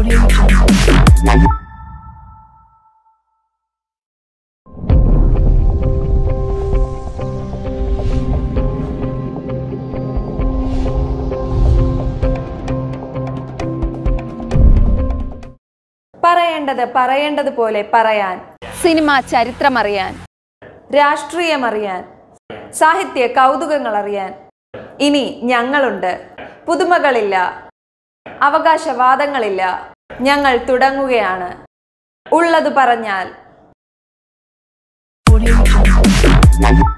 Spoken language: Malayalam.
പറയേണ്ടത് പറയേണ്ടതുപോലെ പറയാൻ സിനിമ ചരിത്രമറിയാൻ രാഷ്ട്രീയമറിയാൻ സാഹിത്യ കൗതുകങ്ങൾ അറിയാൻ ഇനി ഞങ്ങളുണ്ട് പുതുമകളില്ല അവകാശവാദങ്ങളില്ല ഞങ്ങൾ തുടങ്ങുകയാണ് ഉള്ളത് പറഞ്ഞാൽ Audio Jungle.